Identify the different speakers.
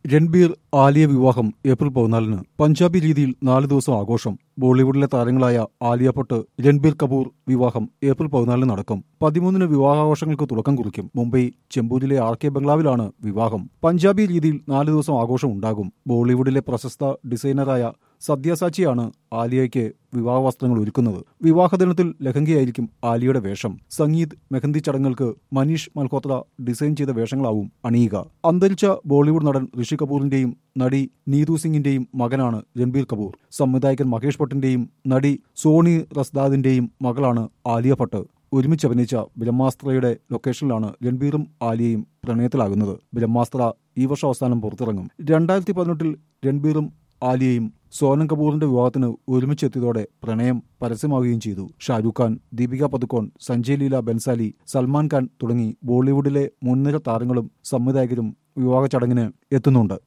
Speaker 1: രൺബീർ ആലിയ വിവാഹം ഏപ്രിൽ പതിനാലിന് പഞ്ചാബി രീതിയിൽ നാല് ദിവസം ആഘോഷം ബോളിവുഡിലെ താരങ്ങളായ ആലിയ ഭട്ട് രൺബീർ കപൂർ വിവാഹം ഏപ്രിൽ പതിനാലിന് നടക്കും പതിമൂന്നിന് വിവാഹാഘോഷങ്ങൾക്ക് തുടക്കം കുറിക്കും മുംബൈ ചെമ്പൂരിലെ ആർ കെ ബംഗ്ലാവിലാണ് വിവാഹം പഞ്ചാബി രീതിയിൽ നാല് ദിവസം ആഘോഷം ഉണ്ടാകും ബോളിവുഡിലെ പ്രശസ്ത ഡിസൈനറായ സദ്യസാച്ചിയാണ് ആലിയയ്ക്ക് വിവാഹ വസ്ത്രങ്ങൾ ഒരുക്കുന്നത് വിവാഹദിനത്തിൽ ലഹങ്കയായിരിക്കും ആലിയയുടെ വേഷം സംഗീത് മെഹന്തി ചടങ്ങുകൾക്ക് മനീഷ് മൽഹോത്ര ഡിസൈൻ ചെയ്ത വേഷങ്ങളാവും അണിയുക അന്തരിച്ച ബോളിവുഡ് നടൻ ഋഷി കപൂറിന്റെയും നടി നീതു സിംഗിന്റെയും മകനാണ് രൺബീർ കപൂർ സംവിധായകൻ മഹേഷ് ഭട്ടിന്റെയും നടി സോണി റസ്ദാദിന്റെയും മകളാണ് ആലിയ ഭട്ട് ഒരുമിച്ച് അഭിനയിച്ച ബ്രഹ്മാസ്ത്രയുടെ ലൊക്കേഷനിലാണ് രൺബീറും ആലിയയും പ്രണയത്തിലാകുന്നത് ബ്രഹ്മാസ്ത്ര ഈ വർഷം അവസാനം പുറത്തിറങ്ങും രണ്ടായിരത്തി പതിനെട്ടിൽ രൺബീറും ആലിയയും സോനം കപൂറിന്റെ വിവാഹത്തിന് ഒരുമിച്ചെത്തിയതോടെ പ്രണയം പരസ്യമാവുകയും ചെയ്തു ഷാരൂഖ് ഖാൻ ദീപിക പതുക്കോൺ സഞ്ജയ് ലീല ബൻസാലി സൽമാൻ ഖാൻ തുടങ്ങി ബോളിവുഡിലെ മുൻനിര താരങ്ങളും സംവിധായകരും വിവാഹ ചടങ്ങിന് എത്തുന്നുണ്ട്